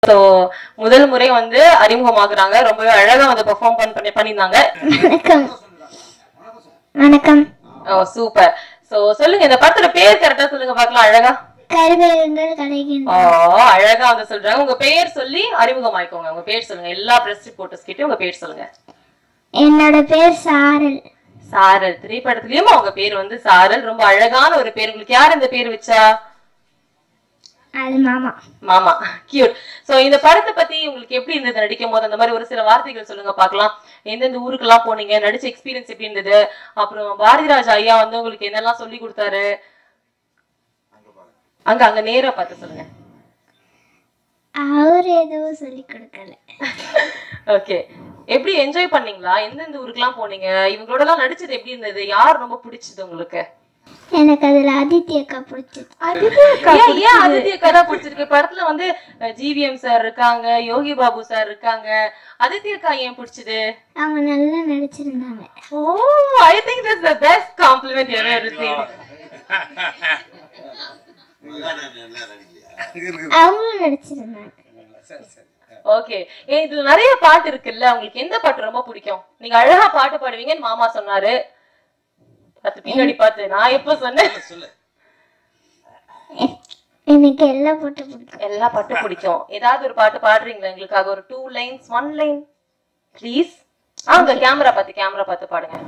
so முதல் முறை வந்து அறிமுகமாகுறாங்க ரொம்பவே அழகா வந்து பெர்ஃபார்ம் பண்ணி பண்ணியிருந்தாங்க வணக்கம் வணக்கம் ஓ சூப்பர் ஸோ சொல்லுங்க இந்த படத்தோட பேர் கரெக்டா சொல்லுங்க பார்க்கலாம் அழகா கருவேகங்கள் ஓ கலைகின்ற அழகா வந்து சொல்றாங்க உங்க பேர் சொல்லி அறிமுகமாயிக்கோங்க உங்க பேர் சொல்லுங்க எல்லா பிரஸ் ரிப்போர்ட்டர்ஸ் கிட்டயும் உங்க பேர் சொல்லுங்க என்னோட பேர் சாரல் சாரல் திரைப்படத்திலயும் அவங்க பேர் வந்து சாரல் ரொம்ப அழகான ஒரு பேர் உங்களுக்கு யார் இந்த பேர் வச்சா அது மாமா மாமா கியூட் சோ இந்த படத்தை பத்தி உங்களுக்கு எப்படி இருந்தது நடிக்கும் போது அந்த மாதிரி ஒரு சில வார்த்தைகள் சொல்லுங்க பார்க்கலாம் எந்தெந்த ஊருக்கெல்லாம் போனீங்க நடிச்ச எக்ஸ்பீரியன்ஸ் எப்படி இருந்தது அப்புறம் பாரதிராஜ் ஐயா வந்து உங்களுக்கு என்னெல்லாம் சொல்லி கொடுத்தாரு அங்க அங்க நேரா பார்த்து சொல்லுங்க அவர் எதுவும் சொல்லி கொடுக்கல ஓகே எப்படி என்ஜாய் பண்ணீங்களா எந்தெந்த ஊருக்கெல்லாம் போனீங்க இவங்களோட எல்லாம் நடிச்சது எப்படி இருந்தது யார் ரொம்ப பிடிச்சது உங்களுக்கு எனக்கு அதுல அதித்தி அக்கா பிடிச்சது ஏன் ஏன் அதித்தி அக்கா தான் பிடிச்சிருக்கு படத்துல வந்து ஜிவிஎம் சார் இருக்காங்க யோகி பாபு சார் இருக்காங்க அதித்தி அக்கா ஏன் பிடிச்சது அவங்க நல்லா நடிச்சிருந்தாங்க oh I think this the best compliment you ever receive அவங்களும் நடிச்சிருந்தாங்க ஓகே ஏ இதுல நிறைய பாட்டு இருக்குல்ல உங்களுக்கு எந்த பாட்டு ரொம்ப பிடிக்கும் நீங்க அழகா பாட்டு பாடுவீங்கன்னு மாமா சொன்னாரு அது பின்னாடி பார்த்து நான் எப்போ சொன்னேன் எனக்கு எல்லா பாட்டு பிடிக்கும் எல்லா பாட்டும் பிடிக்கும் ஏதாவது ஒரு பாட்டு பாடுறீங்களா எங்களுக்காக ஒரு two lines one line please அங்க கேமரா பார்த்து கேமரா பார்த்து பாடுங்க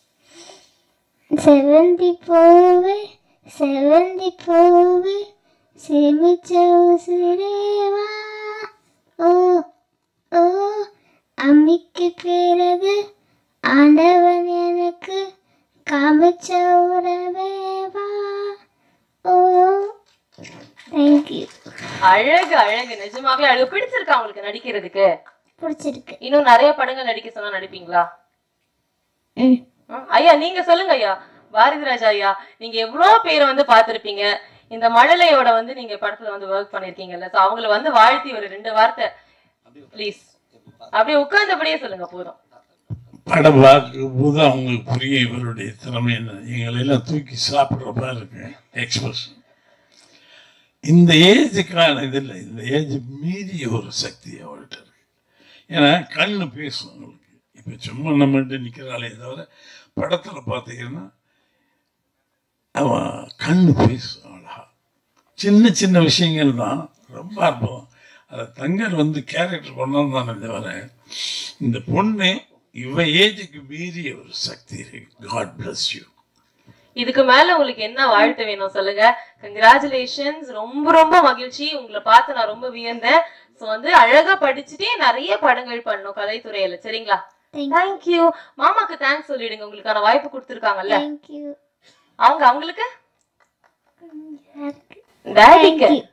செவந்தி பூவு செவந்தி பூவு செமிச்ச உசுரேவா ஓ ஓ அம்மிக்கு பிறகு ஆண்டவன் எனக்கு காமிச்ச உறவேவா ஓ தேங்க்யூ அழகு அழகு நிஜமாவே அழகு பிடிச்சிருக்கா உங்களுக்கு நடிக்கிறதுக்கு பிடிச்சிருக்கு இன்னும் நிறைய படங்கள் நடிக்க சொன்னா நடிப்பீங்களா ம் ம், ஐயா நீங்க சொல்லுங்க ஐயா பாரதிராஜா ஐயா நீங்க எவ்வளவு பேரை வந்து பார்த்திருப்பீங்க இந்த மழலையோட வந்து நீங்க படத்துல வந்து ஒர்க் பண்ணிருக்கீங்கல்ல சோ அவங்கள வந்து வாழ்த்தி ஒரு ரெண்டு வார்த்தை ப்ளீஸ் அப்படியே உட்கார்ந்தபடியே சொல்லுங்க போதும் படம் பார்க்கும்போது அவங்களுக்கு புரியும் இவருடைய திறமை என்ன எங்களை எல்லாம் தூக்கி சாப்பிட்ற மாதிரி இருக்கு எக்ஸ்பிரஷன் இந்த ஏஜுக்கான இது இல்லை இந்த ஏஜ் மீறிய ஒரு சக்தி அவள்கிட்ட இருக்கு ஏன்னா கண்ணு பேசும் அவங்களுக்கு இப்போ சும்மா நம்மகிட்ட நிற்கிறாளே தவிர படத்தில் பார்த்தீங்கன்னா அவன் கண்ணு பேசும் அழகா சின்ன சின்ன விஷயங்கள் தான் ரொம்ப அற்புதம் அதை தங்கர் வந்து கேரக்டர் கொண்டாந்தானே தவிர இந்த பொண்ணு இவ ஏஜுக்கு மீறிய ஒரு சக்தி இருக்கு காட் பிளஸ் யூ இதுக்கு மேல உங்களுக்கு என்ன வாழ்த்து வேணும் சொல்லுங்க கங்க்ராச்சுலேஷன்ஸ் ரொம்ப ரொம்ப மகிழ்ச்சி உங்களை பார்த்து நான் ரொம்ப வியந்தேன் சோ வந்து அழகா படிச்சுட்டே நிறைய படங்கள் பண்ணணும் கலைத்துறையில சரிங்களா தேங்க் தேங்க்யூ மாமாக்கு தேங்க்ஸ் சொல்லிடுங்க உங்களுக்கான வாய்ப்பு கொடுத்துருக்காங்கல்ல தேங்க்யூ அவங்க அவங்களுக்கு டேடிக்கு